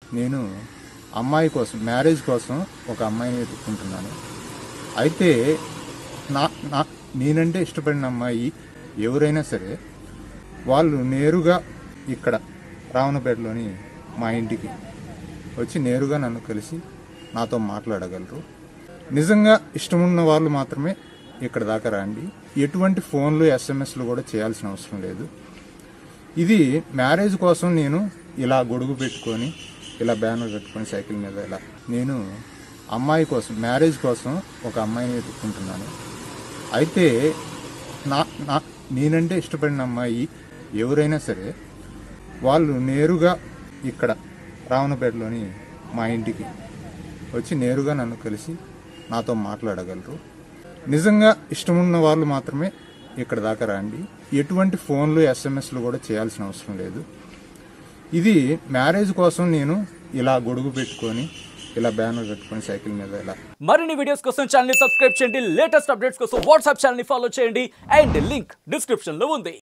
నేను అమ్మాయి కోసం మ్యారేజ్ కోసం ఒక అమ్మాయిని వెతుక్కుంటున్నాను అయితే నా నా నేనంటే ఇష్టపడిన అమ్మాయి ఎవరైనా సరే వాళ్ళు నేరుగా ఇక్కడ రావణపేటలోని మా ఇంటికి వచ్చి నేరుగా నన్ను కలిసి నాతో మాట్లాడగలరు నిజంగా ఇష్టమున్న వాళ్ళు మాత్రమే ఇక్కడ దాకా రండి ఎటువంటి ఫోన్లు ఎస్ఎంఎస్లు కూడా చేయాల్సిన అవసరం లేదు ఇది మ్యారేజ్ కోసం నేను ఇలా గొడుగు పెట్టుకొని ఇలా బ్యానర్ పెట్టుకొని సైకిల్ మీద ఇలా నేను అమ్మాయి కోసం మ్యారేజ్ కోసం ఒక అమ్మాయిని వెతుక్కుంటున్నాను అయితే నా నా నేనంటే ఇష్టపడిన అమ్మాయి ఎవరైనా సరే వాళ్ళు నేరుగా ఇక్కడ రావణపేటలోని మా ఇంటికి వచ్చి నేరుగా నన్ను కలిసి నాతో మాట్లాడగలరు నిజంగా ఇష్టమున్న వాళ్ళు మాత్రమే ఇక్కడ దాకా రండి ఎటువంటి ఫోన్లు ఎస్ఎంఎస్లు కూడా చేయాల్సిన అవసరం లేదు ఇది మ్యారేజ్ కోసం నేను ఇలా గొడుగు పెట్టుకొని ఇలా బ్యానర్ పెట్టుకొని సైకిల్ మీద ఇలా మరిన్ని వీడియోస్ కోసం ఛానల్ ని సబ్స్క్రైబ్ చేయండి లేటెస్ట్ అప్డేట్స్ కోసం వాట్సాప్ ఛానల్ ని ఫాలో చేయండి అండ్ లింక్ డిస్క్రిప్షన్ లో ఉంది